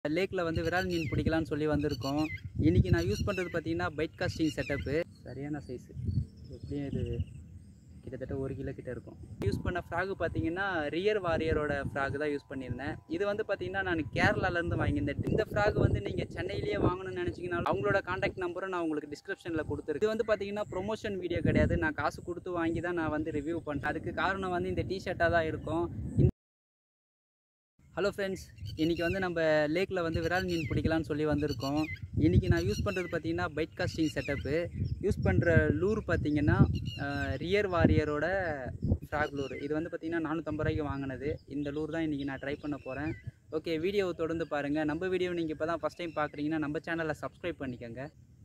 லேக்கில் வந்து விரால் மீன் பிடிக்கலாம்னு சொல்லி வந்திருக்கோம் இன்றைக்கி நான் யூஸ் பண்ணுறது பார்த்தீங்கன்னா பைட் காஸ்டிங் செட்டப்பு சரியான சைஸு எப்படியும் இது கிட்டத்தட்ட ஒரு கிலோ கிட்ட இருக்கும் யூஸ் பண்ண ஃப்ராகு பார்த்தீங்கன்னா ரியர் வாரியரோட ஃப்ராக் தான் யூஸ் பண்ணியிருந்தேன் இது வந்து பார்த்தீங்கன்னா நான் கேரளாலேருந்து வாங்கியிருந்தேன் இந்த ஃப்ராக் வந்து நீங்கள் சென்னையிலேயே வாங்கணும்னு நினச்சிங்கன்னா அவங்களோட காண்டாக்ட் நம்பரும் நான் உங்களுக்கு டிஸ்கிரிப்ஷனில் கொடுத்துருக்கு இது வந்து பார்த்தீங்கன்னா ப்ரொமோஷன் வீடியோ கிடையாது நான் காசு கொடுத்து வாங்கி தான் நான் வந்து ரிவ்யூ பண்ணேன் அதுக்கு காரணம் வந்து இந்த டிஷர்ட்டாக தான் இருக்கும் ஹலோ ஃப்ரெண்ட்ஸ் இன்றைக்கி வந்து நம்ம லேக்கில் வந்து விரால் மீன் பிடிக்கலாம்னு சொல்லி வந்திருக்கோம் இன்றைக்கி நான் யூஸ் பண்ணுறது பார்த்தீங்கன்னா பைட் காஸ்டிங் செட்டப்பு யூஸ் பண்ணுற லூர் பார்த்தீங்கன்னா ரியர் வாரியரோட ஃப்ராக் லூர் இது வந்து பார்த்தீங்கன்னா நானூற்றம்பது ரூபாய்க்கு வாங்கினது இந்த லூர் தான் இன்றைக்கி நான் ட்ரை பண்ண போகிறேன் ஓகே வீடியோவை தொடர்ந்து பாருங்கள் நம்ம வீடியோ நீங்கள் இப்போ தான் ஃபஸ்ட் டைம் பார்க்குறீங்கன்னா நம்ம சேனலை சப்ஸ்கிரைப் பண்ணிக்கோங்க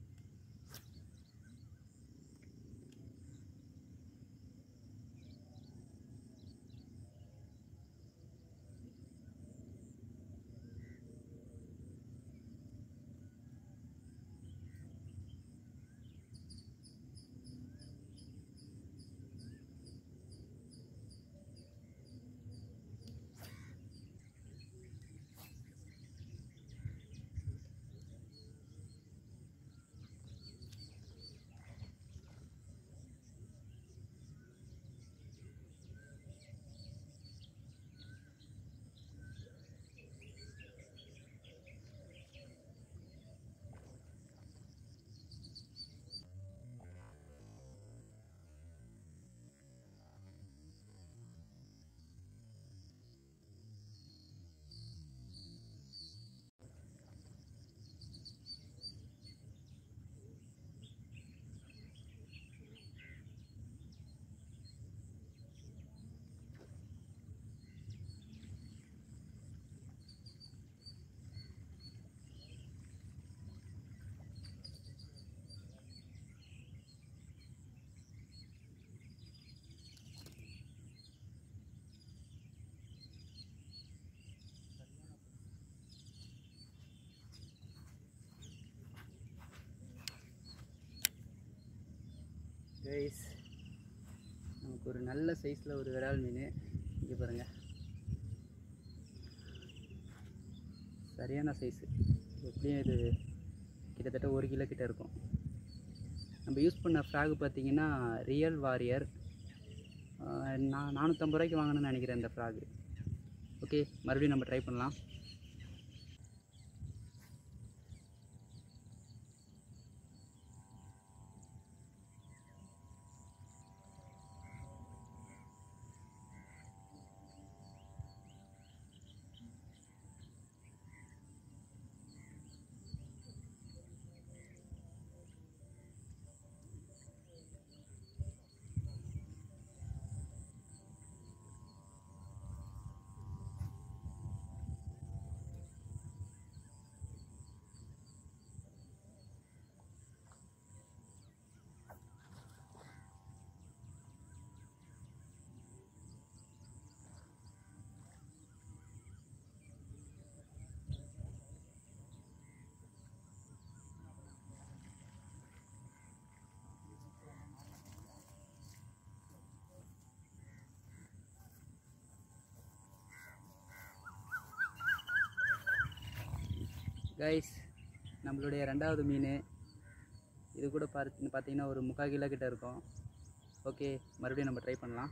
கைஸ் நமக்கு ஒரு நல்ல சைஸில் ஒரு விரால் மீன் இங்கே பாருங்கள் சரியான சைஸு எப்படியும் இது கிட்டத்தட்ட ஒரு கிலோ கிட்ட இருக்கும் நம்ம யூஸ் பண்ண ஃப்ராக் பார்த்தீங்கன்னா ரியல் வாரியர் நான் நானூற்றம்பது ரூபாய்க்கு வாங்கணும்னு நினைக்கிறேன் இந்த ஃப்ராகு ஓகே மறுபடியும் நம்ம ட்ரை பண்ணலாம் கைஸ் நம்மளுடைய ரெண்டாவது மீன் இது கூட பார்த்து பார்த்தீங்கன்னா ஒரு முக்கால் கிலோ கிட்ட இருக்கும் ஓகே மறுபடியும் நம்ம ட்ரை பண்ணலாம்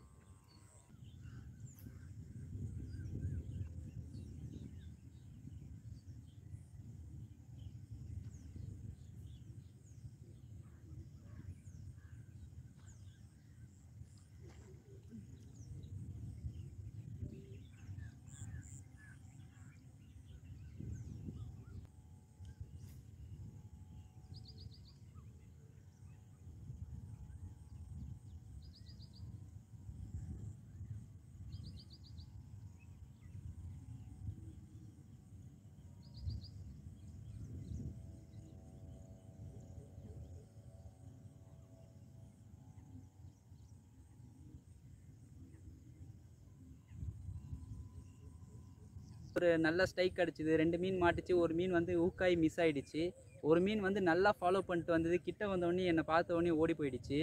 ஒரு நல்ல ஸ்ட்ரைக் அடிச்சுது ரெண்டு மீன் மாட்டுச்சு ஒரு மீன் வந்து ஊக்காய் மிஸ் ஆயிடுச்சு ஒரு மீன் வந்து நல்லா ஃபாலோ பண்ணிட்டு வந்தது கிட்ட வந்தோடனே என்னை பார்த்த உடனே ஓடி போயிடுச்சு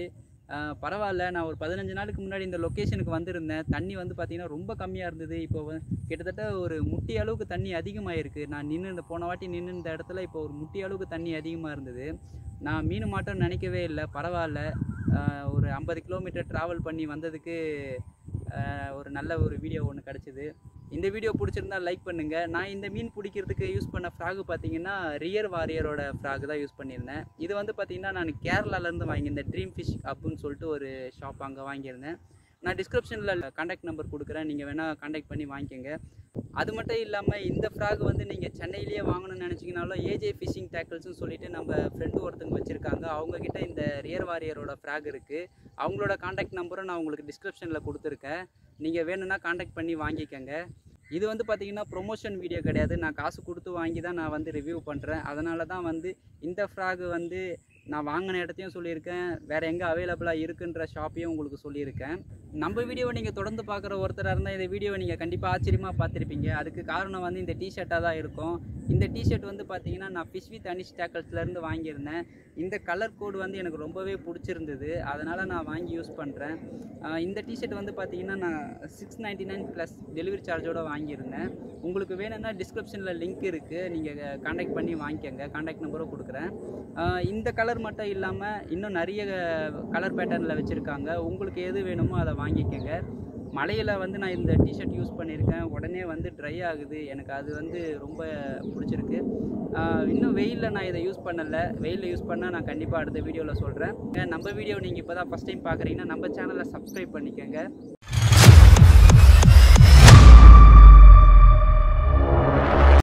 ஆஹ் பரவாயில்ல நான் ஒரு பதினஞ்சு நாளுக்கு முன்னாடி இந்த லொக்கேஷனுக்கு வந்திருந்தேன் தண்ணி வந்து பார்த்திங்கன்னா ரொம்ப கம்மியாக இருந்தது இப்போ வ- கிட்டத்தட்ட ஒரு முட்டி அளவுக்கு தண்ணி அதிகமாகிருக்கு நான் நின்று இந்த போன வாட்டி நின்று இந்த இடத்துல இப்போ ஒரு முட்டி அளவுக்கு தண்ணி அதிகமாக இருந்தது நான் மீன் மாட்டோம்னு நினைக்கவே இல்லை பரவாயில்ல ஆஹ் ஒரு ஐம்பது கிலோமீட்டர் ட்ராவல் பண்ணி வந்ததுக்கு ஆஹ் ஒரு நல்ல ஒரு வீடியோ ஒன்று கிடச்சிது இந்த வீடியோ பிடிச்சிருந்தா லைக் பண்ணுங்கள் நான் இந்த மீன் பிடிக்கிறதுக்கு யூஸ் பண்ண ஃப்ராகு பார்த்தீங்கன்னா ரியர் வாரியரோட ஃப்ராக் தான் யூஸ் பண்ணியிருந்தேன் இது வந்து பார்த்தீங்கன்னா நான் கேரளாலேருந்து வாங்கியிருந்தேன் ட்ரீம் ஃபிஷ் அப்புன்னு சொல்லிட்டு ஒரு ஷாப் அங்கே வாங்கியிருந்தேன் நான் டிஸ்கிரிப்ஷனில் காண்டாக்ட் நம்பர் கொடுக்குறேன் நீங்கள் வேணால் காண்டாக்ட் பண்ணி வாங்கிக்கோங்க அது மட்டும் இல்லாமல் இந்த ஃப்ராக் வந்து நீங்கள் சென்னையிலேயே வாங்கணும்னு நினச்சிங்கனாலும் ஏஜே ஃபிஷிங் டேக்கிள்ஸ்னு சொல்லிட்டு நம்ம ஃப்ரெண்டு ஒருத்தங்க வச்சுருக்காங்க அவங்கக்கிட்ட இந்த ரியர் வாரியரோட ஃப்ராக் இருக்குது அவங்களோட காண்டாக்ட் நம்பரும் நான் உங்களுக்கு டிஸ்கிரிப்ஷனில் கொடுத்துருக்கேன் நீங்கள் வேணும்னா காண்டாக்ட் பண்ணி வாங்கிக்கோங்க இது வந்து பார்த்தீங்கன்னா ப்ரொமோஷன் வீடியோ கிடையாது நான் காசு கொடுத்து வாங்கி தான் நான் வந்து ரிவ்யூ பண்ணுறேன் அதனால தான் வந்து இந்த ஃப்ராக் வந்து நான் வாங்கின இடத்தையும் சொல்லியிருக்கேன் வேறு எங்கே அவைலபிளாக இருக்குன்ற ஷாப்பையும் உங்களுக்கு சொல்லியிருக்கேன் நம்ம வீடியோவை நீங்கள் தொடர்ந்து பார்க்குற ஒருத்தராக இருந்தால் இந்த வீடியோவை நீங்கள் கண்டிப்பாக ஆச்சரியமாக பார்த்துருப்பீங்க அதுக்கு காரணம் வந்து இந்த டிஷர்ட்டாக தான் இருக்கும் இந்த டிஷர்ட் வந்து பார்த்தீங்கன்னா நான் ஃபிஷ் வித் அனிஷ் டேக்கல்ஸ்லேருந்து வாங்கியிருந்தேன் இந்த கலர் கோடு வந்து எனக்கு ரொம்பவே பிடிச்சிருந்தது அதனால் நான் வாங்கி யூஸ் பண்ணுறேன் இந்த டிஷர்ட் வந்து பார்த்தீங்கன்னா நான் six ninety nine plus delivery சார்ஜோடு வாங்கியிருந்தேன் உங்களுக்கு வேணும்னா டிஸ்கிரிப்ஷனில் லிங்க் இருக்குது நீங்கள் காண்டாக்ட் பண்ணி வாங்கிக்கோங்க காண்டாக்ட் நம்பரும் கொடுக்குறேன் ஆஹ் இந்த கலர் மட்டும் இல்லாமல் இன்னும் நிறைய கலர் பேட்டர்னில் வச்சுருக்காங்க உங்களுக்கு எது வேணுமோ அதை வாங்கிக்கோங்க மழையில் வந்து நான் இந்த டிஷர்ட் யூஸ் பண்ணியிருக்கேன் உடனே வந்து ட்ரை ஆகுது எனக்கு அது வந்து ரொம்ப பிடிச்சிருக்கு ஆஹ் இன்னும் வெயிலில் நான் இதை யூஸ் பண்ணலை வெயிலில் யூஸ் பண்ணால் நான் கண்டிப்பாக அடுத்த வீடியோவில் சொல்கிறேன் நம்ம வீடியோ நீங்கள் இப்போ தான் ஃபஸ்ட் டைம் பார்க்குறீங்கன்னா நம்ம சேனலை சப்ஸ்கிரைப் பண்ணிக்கோங்க